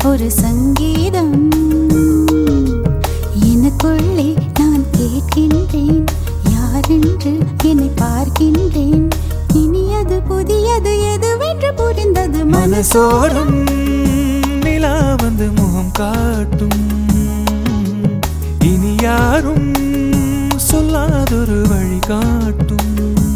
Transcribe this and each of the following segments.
ஒரு சங்கீதம் எனக்குள்ளே நான் கேட்கின்றேன் யாரென்று என்னை பார்க்கின்றேன் இனியது புதியது எதுவென்று புரிந்தது மனசோரம் நிலா வந்து முகம் காட்டும் இனி யாரும் சொல்லாதொரு வழி காட்டும்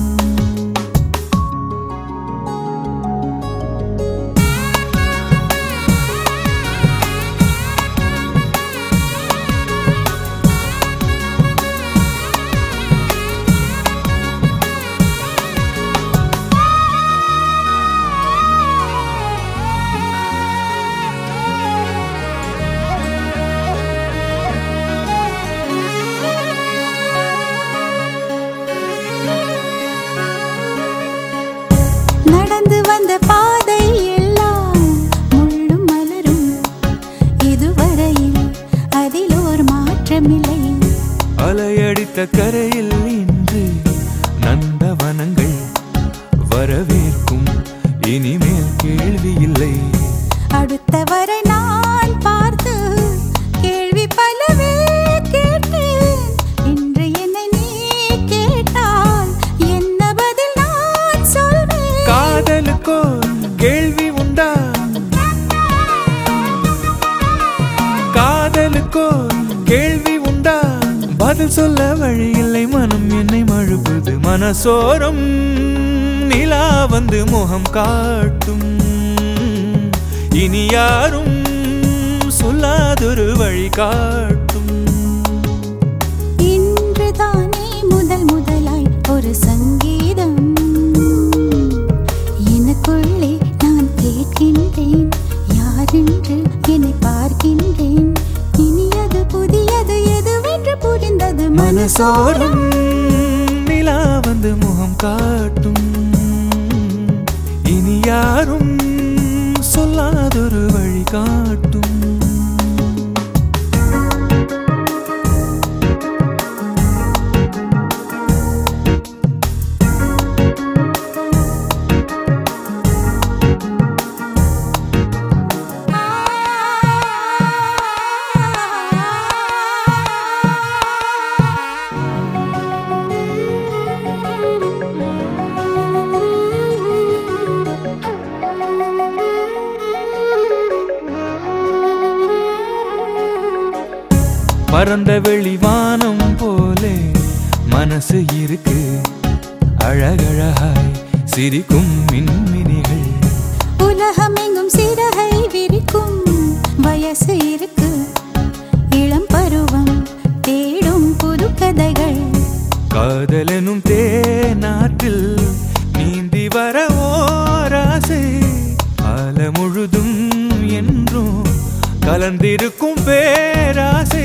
நடந்து வந்த பாதை எல்லாம் முள்ளும் மலரும் இதுவரையில் அதில் ஒரு மாற்றமில்லை அலையடித்த கரையில் இன்று நந்தவனங்கள் வரவேற்கும் இனிமேல் கேள்வி இல்லை அடுத்தவரை நான் பார்த்து கேள்வி பலவே கேட்டேன் இன்று என்னை நீ கேட்டால் என்ன பதில் நான் சொல்வேன் காதலுக்கோ கேள்வி உண்டா காதலுக்கோ கேள்வி உண்டா பதில் சொல்ல வழி இல்லை மனம் என்னை மழுப்புது மனசோரம் நிலா வந்து முகம் காட்டும் இனி யாரும் சொல்லாதொரு வழி காட்டும் இன்று தானே முதல் முதலாய் ஒரு சங்கீதம் எனக்குள்ளே நான் கேட்கின்றேன் யாரென்று என்னை பார்க்கின்றேன் இனியது புதியது எதுவென்று புரிந்தது மனசோரம் நிலா வந்து முகம் காட்டும் இனி யாரும் சொல்லாதொரு வழி காட்டும் பரந்த வெளிவானம் போலே மனசு இருக்கு அழகழகாய் சிரிக்கும் மின்மினிகள் உலகமெங்கும் சிறகை விரிக்கும் வயசு இருக்கு இளம் பருவம் தேடும் புது கதைகள் காதலெனும் தேனாற்றில் நீந்தி வர ஓராசை கால முழுதும் என்றும் கலந்திருக்கும் பேராசை